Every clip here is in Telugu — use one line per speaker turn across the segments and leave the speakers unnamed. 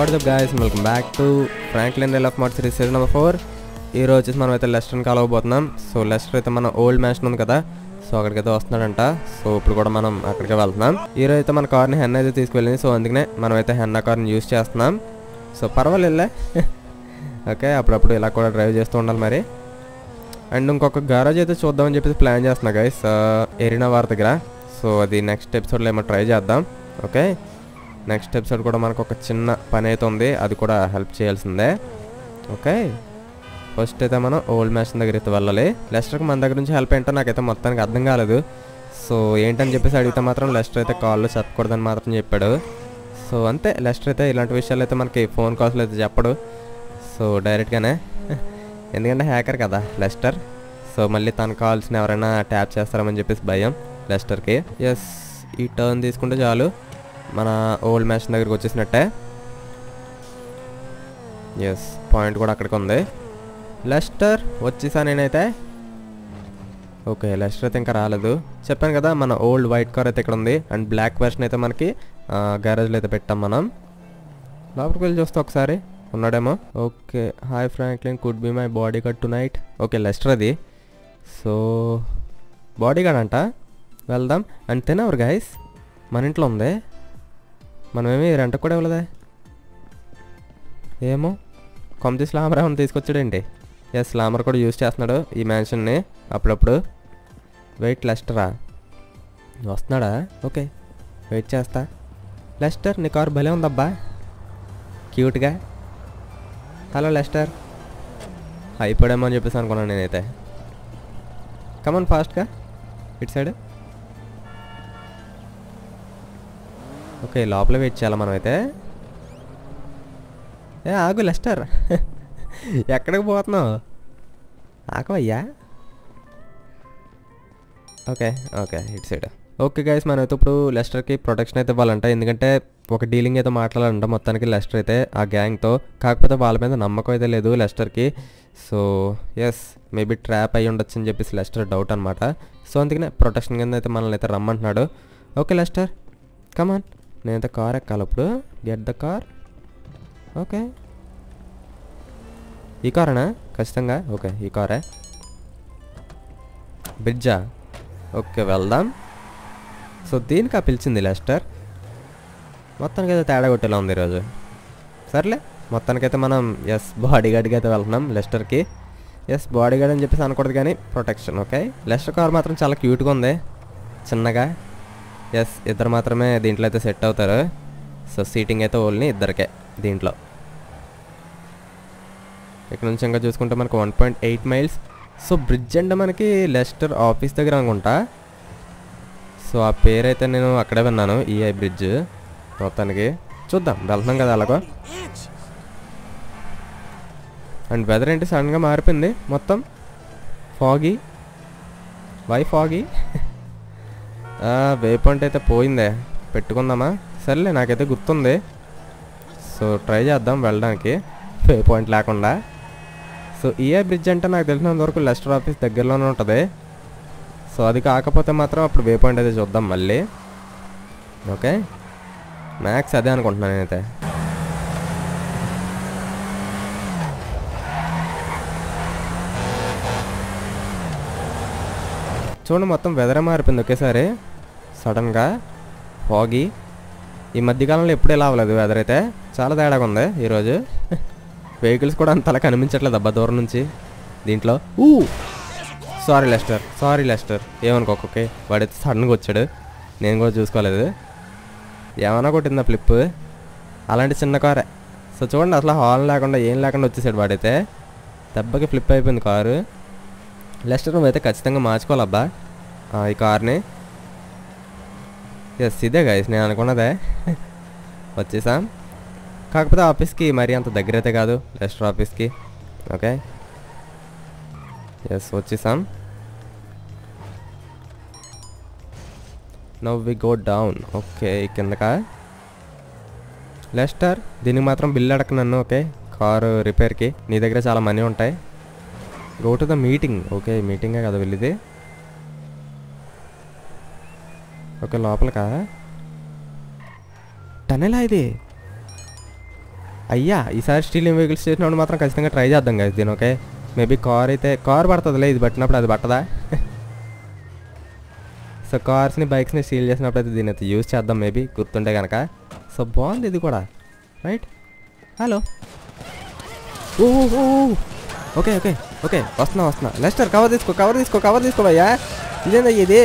WhatsApp guys welcome back to Franklin rail of mart series season number four ఈ రోజు వచ్చేసి మనం అయితే లెస్టర్ని కలవబోతున్నాం సో లెస్టర్ అయితే మన ఓల్డ్ మ్యాన్ ఉంది కదా సో అక్కడికైతే వస్తున్నాడంట సో ఇప్పుడు కూడా మనం అక్కడికే వెళ్తున్నాం ఈ రోజు అయితే మన కార్ని హెన్ అయితే తీసుకువెళ్ళింది సో అందుకనే మనం అయితే హెన్న కార్ని యూస్ చేస్తున్నాం సో పర్వాలేదులే ఓకే అప్పుడప్పుడు ఇలా కూడా డ్రైవ్ చేస్తూ ఉండాలి మరి అండ్ ఇంకొక గారాజ్ అయితే చూద్దామని చెప్పేసి ప్లాన్ చేస్తున్నా గైస్ ఎరినా వారి దగ్గర సో అది నెక్స్ట్ ఎపిసోడ్లో ఏమో ట్రై చేద్దాం ఓకే నెక్స్ట్ ఎపిసోడ్ కూడా మనకు ఒక చిన్న పని అయితే ఉంది అది కూడా హెల్ప్ చేయాల్సిందే ఓకే ఫస్ట్ అయితే మనం ఓల్డ్ మ్యాషన్ దగ్గర అయితే వెళ్ళాలి లెస్టర్కి మన దగ్గర నుంచి హెల్ప్ ఏంటో నాకైతే మొత్తానికి అర్థం కాలేదు సో ఏంటని చెప్పేసి అడిగితే మాత్రం లెస్టర్ అయితే కాల్లో చెప్పకూడదని మాత్రం చెప్పాడు సో అంతే లెస్టర్ అయితే ఇలాంటి విషయాలు అయితే మనకి ఫోన్ కాల్స్లో అయితే చెప్పడు సో డైరెక్ట్గానే ఎందుకంటే హ్యాకర్ కదా లెస్టర్ సో మళ్ళీ తన కాల్స్ని ఎవరైనా ట్యాప్ చేస్తారని చెప్పేసి భయం లెస్టర్కి ఎస్ ఈ టర్న్ తీసుకుంటే చాలు మన ఓల్డ్ మ్యాచ్ దగ్గరికి వచ్చేసినట్టే ఎస్ పాయింట్ కూడా అక్కడికి ఉంది లెస్టర్ వచ్చేసా నేనైతే ఓకే లెస్టర్ అయితే ఇంకా రాలేదు చెప్పాను కదా మన ఓల్డ్ వైట్ కార్ అయితే ఇక్కడ ఉంది అండ్ బ్లాక్ వెర్షన్ అయితే మనకి గ్యారేజ్లో అయితే పెట్టాం మనం లోపలికి వెళ్ళి చూస్తే ఒకసారి ఉన్నాడేమో okay hi Franklin could be my body guard tonight okay Lester అది సో బాడీ గార్డ్ అంట వెళ్దాం అండ్ తినవరు గైస్ మన ఇంట్లో ఉంది మనమేమి రెంట్ కూడా ఇవ్వలేదే ఏమో కొమ్మతి స్లామర్ ఏమైనా తీసుకొచ్చాడేంటి ఎస్ స్లామర్ కూడా యూజ్ చేస్తున్నాడు ఈ మ్యాన్షన్ని అప్పుడప్పుడు వెయిట్ లెస్టరా వస్తున్నాడా ఓకే వెయిట్ చేస్తా లెస్టర్ నీ కారు భలే ఉందబ్బా క్యూట్గా హలో లెస్టర్ అయిపోయాడేమో అని చెప్పేసి అనుకున్నాను నేనైతే కమన్ ఫాస్ట్గా ఇటు సైడ్ ఓకే లోపల వెయిట్ చేయాలి మనం అయితే ఏ ఆగు లెస్టర్ ఎక్కడికి పోతున్నావు ఆకవయ్యా ఓకే ఓకే ఇటు సైడ్ ఓకే గైస్ మనం అయితే ఇప్పుడు లెస్టర్కి ప్రొటెక్షన్ అయితే ఇవ్వాలంట ఎందుకంటే ఒక డీలింగ్ అయితే మాట్లాడాలంట మొత్తానికి లెస్టర్ అయితే ఆ గ్యాంగ్తో కాకపోతే వాళ్ళ మీద నమ్మకం అయితే లేదు లెస్టర్కి సో ఎస్ మేబీ ట్రాప్ అయ్యి ఉండొచ్చు అని చెప్పేసి లెస్టర్ డౌట్ అనమాట సో అందుకనే ప్రొటెక్షన్ కింద అయితే మనల్ని అయితే రమ్మంటున్నాడు ఓకే లెస్టర్ కమాన్ నేనైతే కార్ ఎక్కాలి ఇప్పుడు గెట్ ద కార్ ఓకే ఈ కారేనా ఖచ్చితంగా ఓకే ఈ కారే బ్రిడ్జా ఓకే వెళ్దాం సో దీనికి ఆ పిలిచింది లెస్టర్ మొత్తానికి అయితే తేడా కొట్టేలా ఉంది ఈరోజు సర్లే మొత్తానికైతే మనం ఎస్ బాడీ గార్డ్కి అయితే వెళ్తున్నాం లెస్టర్కి ఎస్ బాడీ గార్డ్ అని చెప్పేసి అనకూడదు కానీ ప్రొటెక్షన్ ఓకే లెస్టర్ కార్ మాత్రం చాలా క్యూట్గా ఉంది చిన్నగా ఎస్ ఇద్దరు మాత్రమే దీంట్లో అయితే సెట్ అవుతారు సో సీటింగ్ అయితే ఓన్లీ ఇద్దరికే దీంట్లో ఇక్కడ నుంచి ఇంకా చూసుకుంటే మనకు one point eight miles so bridge అంటే మనకి లెస్టర్ ఆఫీస్ దగ్గర అనుకుంటా సో ఆ పేరైతే నేను అక్కడే విన్నాను ఈఐ బ్రిడ్జ్ మొత్తానికి చూద్దాం వెళ్తున్నాం కదా అలాగో అండ్ వెదర్ ఏంటి సడన్గా మారిపోయింది మొత్తం foggy why foggy way point అయితే పోయిందే పెట్టుకుందామా సర్లే నాకైతే గుర్తుంది సో ట్రై చేద్దాం వెళ్ళడానికి వే పాయింట్ లేకుండా సో ఈఏ బ్రిడ్జ్ అంటే నాకు తెలిసినంత వరకు లెస్టర్ ఆఫీస్ దగ్గరలోనే ఉంటుంది సో అది కాకపోతే మాత్రం అప్పుడు వే పాయింట్ అయితే చూద్దాం మళ్ళీ ఓకే మ్యాక్స్ అదే అనుకుంటున్నాను నేనైతే చూడండి మొత్తం వెదర్ మారిపోయింది ఒకేసారి సడన్గా ఫాగి ఈ మధ్యకాలంలో ఎప్పుడు ఇలా అవ్వలేదు వెదర్ అయితే చాలా తేడాగా ఉంది ఈరోజు వెహికల్స్ కూడా అంతలా కనిపించట్లేదు అబ్బా దూరం నుంచి దీంట్లో ఊ సారీ లెస్టర్ సారీ లెస్టర్ ఏమనుకోకే వాడైతే సడన్గా వచ్చాడు నేను కూడా చూసుకోలేదు ఏమైనా కొట్టిందా ఫ్లిప్ అలాంటి చిన్న కారే సో చూడండి అసలు హార్న్ లేకుండా ఏం లేకుండా వచ్చేసాడు వాడైతే దెబ్బకి ఫ్లిప్ అయిపోయింది కారు లెస్టర్ నువ్వు అయితే ఖచ్చితంగా మార్చుకోవాలబ్బా ఆ, ఈ కార్ని ఎస్ ఇదే గైస్ నేను అనుకున్నదే వచ్చేసాం కాకపోతే ఆఫీస్కి మరీ అంత దగ్గర అయితే కాదు లెస్టర్ ఆఫీస్కి ఓకే ఎస్ వచ్చేసాం now we go down okay కిందకా లెస్టర్ దీనికి మాత్రం బిల్ అడక నన్ను ఓకే కారు రిపేర్కి నీ దగ్గర చాలా మనీ ఉంటాయి go to the meeting okay మీటింగే కదా వెళ్ళిది ఓకే లోపలకా టనెలా ఇది అయ్యా ఈసారి స్టీలింగ్ వెహికల్స్ చేసినప్పుడు మాత్రం ఖచ్చితంగా ట్రై చేద్దాం కదా దీని ఓకే మేబీ కార్ అయితే కార్ పడుతుందిలే ఇది పట్టినప్పుడు అది పట్టదా సో కార్స్ని బైక్స్ని స్టీల్ చేసినప్పుడు అయితే దీని అయితే యూజ్ చేద్దాం మేబీ గుర్తుంటే కనుక సో బాగుంది ఇది కూడా right hello oh oh, oh. Okay okay okay వస్తున్నా వస్తున్నా లెస్టర్ కవర్ తీసుకో కవర్ తీసుకో కవర్ తీసుకో భయ్యా ఇదేందా ఇది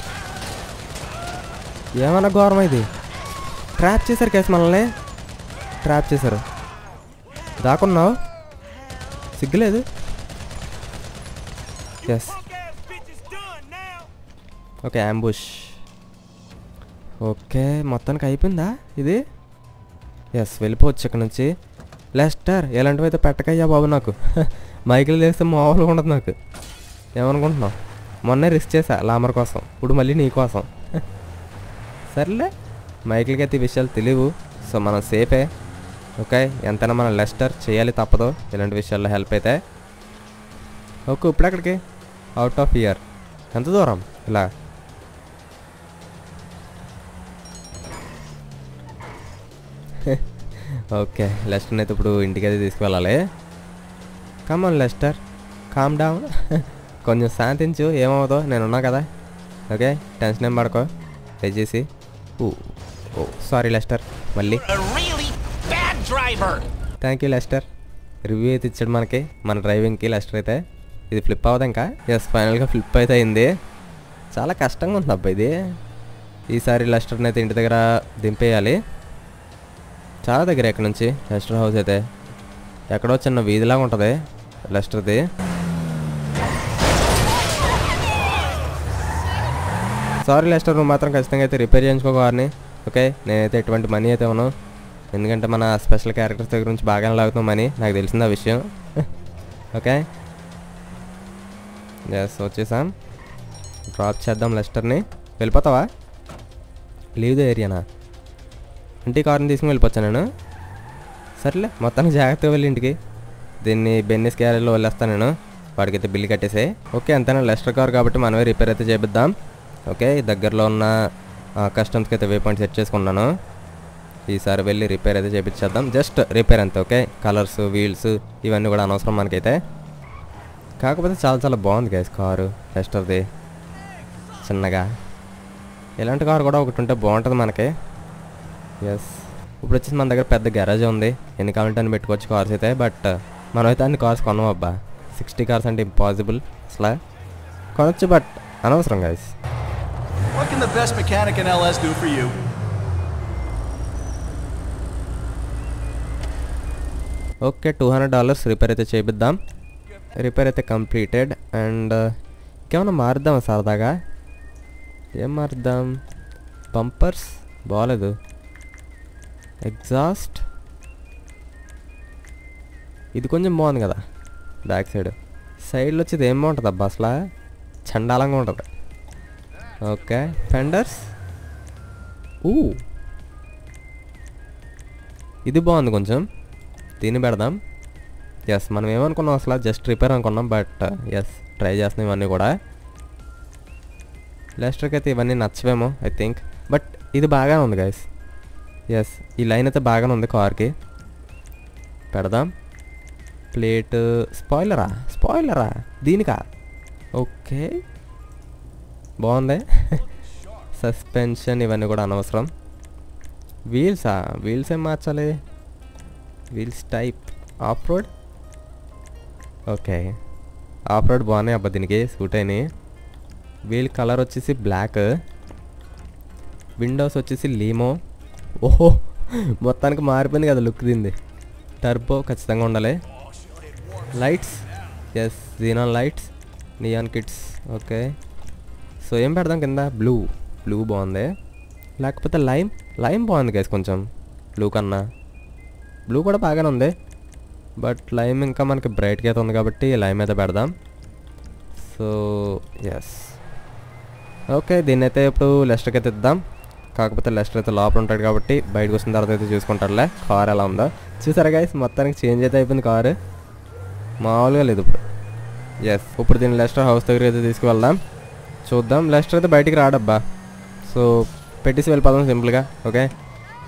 ఏమన్నా ఘోరం ఇది ట్రాప్ చేశారు కేసు మనల్ని ట్రాప్ చేశారు దాకున్నావు సిగ్గులేదు ఎస్ ఓకే అంబుష్ ఓకే మొత్తానికి అయిపోయిందా ఇది ఎస్ వెళ్ళిపోవచ్చు ఇక్కడ నుంచి లెస్టర్ ఇలాంటివి అయితే పెట్టకయ్యా బాబు నాకు మైకిల్ చేస్తే మామూలుగా ఉండదు నాకు ఏమనుకుంటున్నావు మొన్నే రిస్క్ చేశా లామర్ కోసం ఇప్పుడు మళ్ళీ నీ కోసం సర్లే మైకిల్కి అయితే ఈ విషయాలు తెలియవు సో మనం సేఫే ఓకే ఎంతైనా మనం లెస్టర్ చేయాలి తప్పదు ఇలాంటి విషయాల్లో హెల్ప్ అయితే ఓకే ఇప్పుడు ఎక్కడికి అవుట్ ఆఫ్ ఇయర్ ఎంత దూరం ఇలా ఓకే లెస్టర్ని అయితే ఇప్పుడు ఇంటికి అయితే తీసుకువెళ్ళాలి కమాన్ లెస్టర్ కామ్ డౌన్ కొంచెం శాంతించు ఏమవుదో నేను ఉన్నా కదా ఓకే టెన్షన్ ఏం పడుకో దయచేసి ఓ ఓ సారీ లెస్టర్ మళ్ళీ
A really bad driver.
Thank you Lester review అయితే ఇచ్చాడు మనకి మన డ్రైవింగ్కి లెస్టర్ అయితే ఇది ఫ్లిప్ అవ్వదు ఇంకా ఎస్ ఫైనల్గా ఫ్లిప్ అయితే అయింది చాలా కష్టంగా ఉంది అబ్బా ఇది ఈసారి లెస్టర్ని అయితే ఇంటి దగ్గర దింపేయాలి చాలా దగ్గర ఇక్కడ నుంచి లెస్టర్ హౌస్ అయితే ఎక్కడో చిన్న వీధిలాగా ఉంటుంది లెస్టర్ది సారీ లెస్టర్ నువ్వు మాత్రం ఖచ్చితంగా అయితే రిపేర్ చేయించుకో కార్ని ఓకే నేనైతే ఎటువంటి మనీ అయితే ఉన్నాను ఎందుకంటే మన స్పెషల్ క్యారెక్టర్స్ దగ్గర నుంచి బాగానే లాగుతాం మనీ నాకు తెలిసింది ఆ విషయం ఓకే ఎస్ వచ్చేసాం డ్రాప్ చేద్దాం లెస్టర్ని వెళ్ళిపోతావా లీవ్ ద ఏరియానా ఇంటి కార్ని తీసుకుని వెళ్ళిపోవచ్చా నేను సర్లే మొత్తానికి జాగ్రత్తగా వెళ్ళి ఇంటికి దీన్ని బెన్నిస్ క్యారీలో వెళ్ళేస్తాను నేను వాడికైతే బిల్లు కట్టేసే ఓకే అంతేనా లెస్టర్ కార్ కాబట్టి మనమే రిపేర్ అయితే చేపిద్దాం ఓకే దగ్గరలో ఉన్న కస్టమ్స్కి అయితే వే పాయింట్ సెట్ చేసుకున్నాను ఈసారి వెళ్ళి రిపేర్ అయితే చేపించేద్దాం జస్ట్ రిపేర్ అంతే ఓకే కలర్స్ వీల్స్ ఇవన్నీ కూడా అనవసరం మనకైతే కాకపోతే చాలా చాలా బాగుంది గైస్ కారు లెస్టర్ది చిన్నగా ఇలాంటి కారు కూడా ఒకటి ఉంటే బాగుంటుంది మనకి ఎస్ ఇప్పుడు వచ్చేసి మన దగ్గర పెద్ద గ్యారేజ్ ఉంది ఎన్ని కావాలంటే అని పెట్టుకోవచ్చు కార్స్ అయితే బట్ మనం అయితే అన్ని కార్స్ కొన్నాం అబ్బా సిక్స్టీ కార్స్ అంటే ఇంపాసిబుల్ అసలు కొనొచ్చు బట్ అనవసరం guys
What can the best mechanic in LS do for you?
Okay two hundred dollars repair అయితే చేపిద్దాం రిపేర్ అయితే కంప్లీటెడ్ అండ్ ఇంకేమైనా మారుద్దామా సరదాగా ఏం మారుద్దాం పంపర్స్ బాగాలేదు ఎగ్జాస్ట్ ఇది కొంచెం బాగుంది కదా బ్యాక్ సైడ్ సైడ్లో వచ్చేది ఏం బాగుంటుంది అబ్బా అసలు చండాలంగా ఉంటుంది ఓకే ఫెండర్స్ ఊ ఇది బాగుంది కొంచెం దీన్ని పెడదాం ఎస్ మనం ఏమనుకున్నాం అసలు జస్ట్ రిపేర్ అనుకున్నాం బట్ ఎస్ ట్రై చేస్తున్నాం ఇవన్నీ కూడా లెస్టర్కి అయితే ఇవన్నీ నచ్చవేమో ఐ థింక్ బట్ ఇది బాగానే ఉంది గైస్ ఎస్ ఈ లైన్ అయితే బాగానే ఉంది కార్కి పెడదాం ప్లేట్ స్పాయిలరా స్పాయిలరా దీనికా ఓకే బాగుంది సస్పెన్షన్ ఇవన్నీ కూడా అనవసరం వీల్సా వీల్స్ ఏం మార్చాలి wheels type off road okay off road బాగున్నాయి అబ్బా దీనికి సూట్ అయినాయి వీల్ కలర్ వచ్చేసి బ్లాక్ విండోస్ వచ్చేసి లీమో ఓహో మొత్తానికి మారిపోయింది కదా లుక్ దీంది టర్బో ఖచ్చితంగా ఉండాలి lights yes xenon lights neon kits okay so ఏం పెడదాం కింద బ్లూ బ్లూ బాగుంది లేకపోతే లైమ్ లైమ్ బాగుంది గైస్ కొంచెం బ్లూ కన్నా బ్లూ కూడా బాగానే ఉంది బట్ లైమ్ ఇంకా మనకి బ్రైట్గా అయితే ఉంది కాబట్టి లైమ్ అయితే పెడదాం సో ఎస్ ఓకే దీన్ని అయితే ఇప్పుడు లెస్టర్కి అయితే ఇద్దాం కాకపోతే లెస్టర్ అయితే లోపల ఉంటాడు కాబట్టి బయటకు వచ్చిన తర్వాత అయితే చూసుకుంటాడులే కార్ ఎలా ఉందో చూసారా గైస్ మొత్తానికి చేంజ్ అయితే అయిపోయింది కారు మామూలుగా లేదు ఇప్పుడు ఎస్ ఇప్పుడు దీన్ని లెస్టర్ హౌస్ దగ్గర అయితే తీసుకువెళ్దాం చూద్దాం లెస్టర్ అయితే బయటికి రాడబ్బా సో పెట్టేసి వెళ్ళిపోదాం సింపుల్గా ఓకే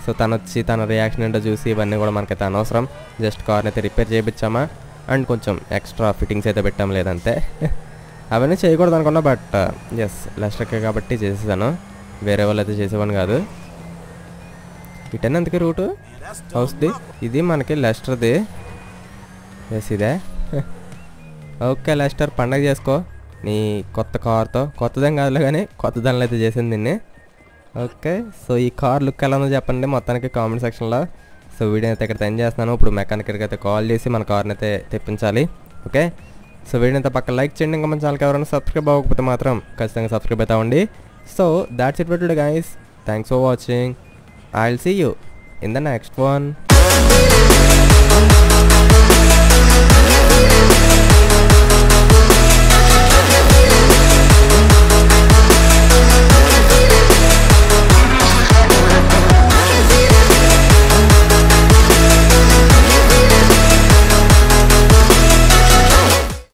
సో తను వచ్చి తన రియాక్షన్ ఏంటో చూసి ఇవన్నీ కూడా మనకైతే అనవసరం జస్ట్ కార్ని అయితే రిపేర్ చేయించామా అండ్ కొంచెం ఎక్స్ట్రా ఫిట్టింగ్స్ అయితే పెట్టాం లేదంతే అవన్నీ చేయకూడదు అనుకున్నా బట్ ఎస్ లెస్టర్కే కాబట్టి చేసేసాను వేరే వాళ్ళు అయితే చేసేవాను కాదు ఇటన్ ఎందుకు రూటు హౌస్ది ఇది మనకి లెస్టర్ది ఎస్ ఇదే ఓకే లెస్టర్ పండగ చేసుకో నీ కొత్త కార్తో కొత్తదేం కాదులే కానీ కొత్త దానిలో అయితే చేసింది దీన్ని ఓకే సో ఈ కార్ లుక్ ఎలా ఉందో చెప్పండి మొత్తానికి కామెంట్ సెక్షన్లో సో వీడియో అయితే ఇక్కడ సెండ్ చేస్తున్నాను ఇప్పుడు మెకానిక్ అయితే కాల్ చేసి మన కార్ని అయితే తెప్పించాలి ఓకే సో వీడియో అయితే పక్కన లైక్ చేయండి ఇంకా మన ఛానల్కి ఎవరైనా సబ్స్క్రైబ్ అవ్వకపోతే మాత్రం ఖచ్చితంగా సబ్స్క్రైబ్ అయితే అవ్వండి so that's it today guys thanks for watching I will see you in the next one